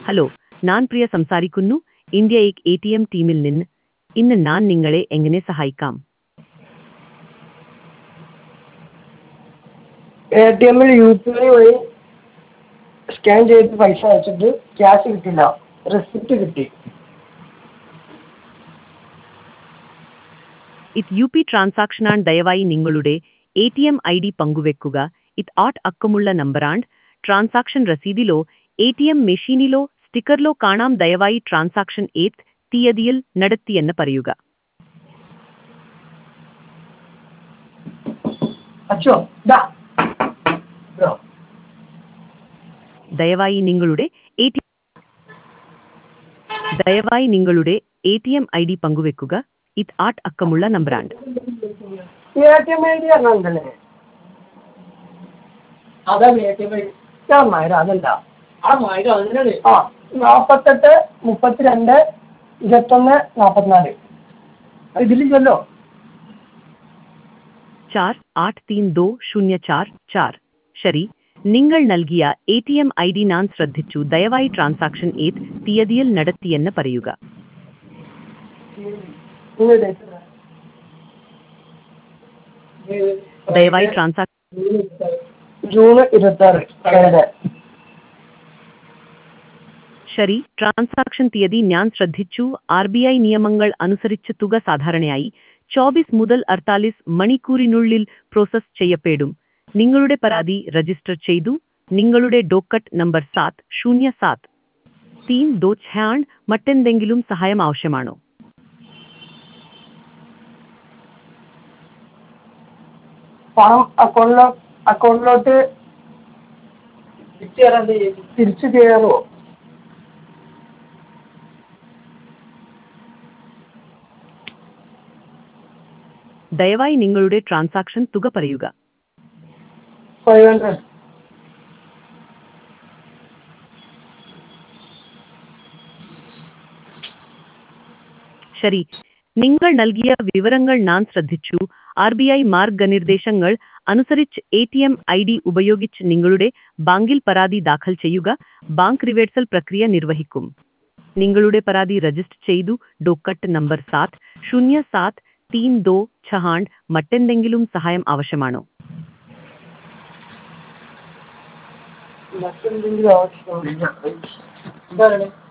Hello ഞാൻ പ്രിയ സംസാരിക്കുന്നു India എക് എ ടി എം ടീമിൽ നിന്ന് ഇന്ന് ഞാൻ നിങ്ങളെ എങ്ങനെ സഹായിക്കാം എ ടി എമ്മിൽ യു പി ഐ വഴി സ്കാൻ ചെയ്ത് പൈസ അയച്ചിട്ട് ക്യാഷ് കിട്ടില്ല റെസിപ്റ്റ് കിട്ടി ഇത് യു പി ട്രാൻസാക്ഷനാണ് ദയവായി നിങ്ങളുടെ A T M I D പങ്കുവെക്കുക ഇത് ആട്ട് അക്കമുള്ള നമ്പറാണ് ട്രാൻസാക്ഷൻ രസീതിലോ എ ടി എം മെഷീനിലോ സ്റ്റിക്കറിലോ കാണാം ദയവായി ട്രാൻസാക്ഷൻ ഏത് തീയതിയിൽ നടത്തിയെന്ന് പറയുക അച്ചോ ദാ ബ്രോ ദയവായി നിങ്ങളുടെ എ ടി ദയവായി നിങ്ങളുടെ A T M I D പങ്കുവെക്കുക ഇത് ആട്ട് അക്കമുള്ള നമ്പറാണ് A T M I D പറഞ്ഞല്ലേ അതാണ് A T M I D മൈര അതല്ല ആ മൈര അതിനാണ് ആ നാൽപ്പത്തെട്ട് മുപ്പത്തിരണ്ട് ഇരുപത്തൊന്ന് നാൽപ്പത്തിനാല് ഇതിലില്ലല്ലോ ചാർ ആട്ട് തീൻ ദോ ശൂന്യ ചാർ ചാർ ശരി നിങ്ങൾ നൽകിയ A T M I D ഞാൻ ശ്രദ്ധിച്ചു ദയവായി ട്രാൻസാക്ഷൻ ഏത് തീയതിയിൽ നടത്തിയെന്ന് പറയുക ഇന്ന് date എത്ര? ദയവായി ട്രാൻസാക്ഷൻ ജൂൺ ഇരുപത്തി ആറ് ഏഴ് ശരി ട്രാൻസാക്ഷൻ തീയതി ഞാൻ ശ്രദ്ധിച്ചു ആർ ബി ഐ നിയമങ്ങൾ അനുസരിച്ച് തുക സാധാരണയായി ചോബീസ് മുതൽ അർത്താലിസ് മണിക്കൂറിനുള്ളിൽ പ്രോസസ് ചെയ്യപ്പെടും നിങ്ങളുടെ പരാതി രജിസ്റ്റർ ചെയ്തു നിങ്ങളുടെ ഡോക്കറ്റ് നമ്പർ സാത്ത് ശൂന്യ സാത്ത് തീൻ ദോ ഛാൺ മറ്റെന്തെങ്കിലും സഹായം ആവശ്യമാണോ പണം അക്കൗണ്ടിലോ അക്കൗണ്ടിലോട്ട് തിരിച്ചു ചെയ്യാമോ ദയവായി നിങ്ങളുടെ ട്രാൻസാക്ഷൻ തുക പറയുക ഫൈവ് ഹൺഡ്രഡ് ശരി നിങ്ങൾ നൽകിയ വിവരങ്ങൾ ഞാൻ ശ്രദ്ധിച്ചു ആർ ബി ഐ മാർഗനിർദ്ദേശങ്ങൾ അനുസരിച്ച് A T M I D ഉപയോഗിച്ച് നിങ്ങളുടെ ബാങ്കിൽ പരാതി ദാഖൽ ചെയ്യുക ബാങ്ക് റിവേഴ്സൽ പ്രക്രിയ നിർവഹിക്കും നിങ്ങളുടെ പരാതി രജിസ്റ്റർ ചെയ്തു ഡോക്കറ്റ് നമ്പർ സാത്ത് ശൂന്യ സാത്ത് തീൻ ദോ ഛഹാണ്ട് മറ്റെന്തെങ്കിലും സഹായം ആവശ്യമാണോ മറ്റെന്തെങ്കിലും ആവശ്യമില്ല എന്താണ്